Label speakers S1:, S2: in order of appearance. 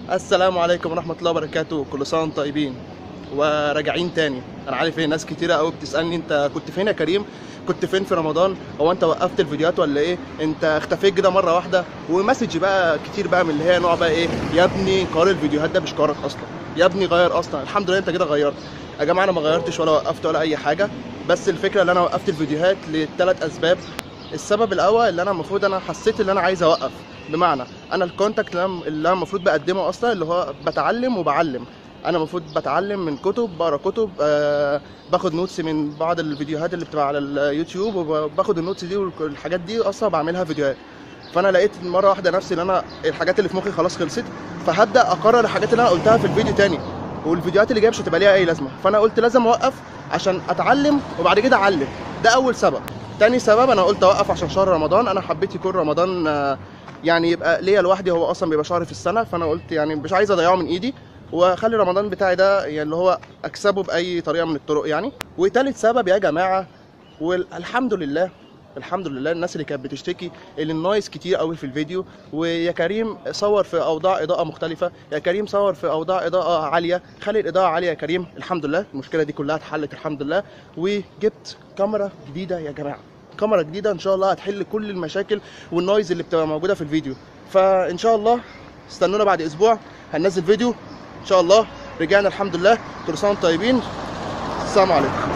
S1: السلام عليكم ورحمة الله وبركاته كل سنة وانتم طيبين وراجعين تاني انا عارف ايه ناس كتيرة قوي بتسألني انت كنت فين يا كريم كنت فين في رمضان هو انت وقفت الفيديوهات ولا ايه انت اختفيت كده مرة واحدة ومسج بقى كتير بقى من اللي هي نوع بقى ايه يا ابني قرار الفيديوهات ده مش قرارك اصلا يا ابني غير اصلا الحمد لله انت كده غيرت يا جماعة انا ما غيرتش ولا وقفت ولا اي حاجة بس الفكرة ان انا وقفت الفيديوهات لثلاث اسباب السبب الاول اللي انا المفروض انا حسيت ان انا عايز اوقف بمعنى انا الكونتاكت اللي أنا- اللي انا المفروض بقدمه اصلا اللي هو بتعلم وبعلم انا المفروض بتعلم من كتب بقرا كتب آه باخد نوتس من بعض الفيديوهات اللي بتبقى على اليوتيوب وباخد النوتس دي والحاجات دي اصلا بعملها فيديوهات فانا لقيت مره واحده نفسي ان انا الحاجات اللي في مخي خلاص خلصت فهبدا اقرر الحاجات اللي انا قلتها في الفيديو تاني والفيديوهات اللي جايه مش هتبقى ليها اي لازمه فانا قلت لازم اوقف عشان اتعلم وبعد كده اعلم ده اول سبب تاني سبب انا قلت اوقف عشان شهر رمضان انا حبيت يكون رمضان آه، يعني يبقى ليا لوحدي هو اصلا بيبقى شهر في السنه فانا قلت يعني مش عايز اضيعه من ايدي واخلي رمضان بتاعي ده يعني اللي هو اكسبه باي طريقه من الطرق يعني وتالت سبب يا جماعه والحمد لله الحمد لله الناس اللي كانت بتشتكي ان النايس كتير قوي في الفيديو ويا كريم صور في اوضاع اضاءه مختلفه يا كريم صور في اوضاع اضاءه عاليه خلي الاضاءه عاليه يا كريم الحمد لله المشكله دي كلها اتحلت الحمد لله وجبت كاميرا جديده يا جماعه كاميرا جديده ان شاء الله هتحل كل المشاكل والنويز اللي بتبقى موجوده في الفيديو فان شاء الله استنونا بعد اسبوع هننزل فيديو ان شاء الله رجعنا الحمد لله كل سنه وانتم طيبين السلام عليكم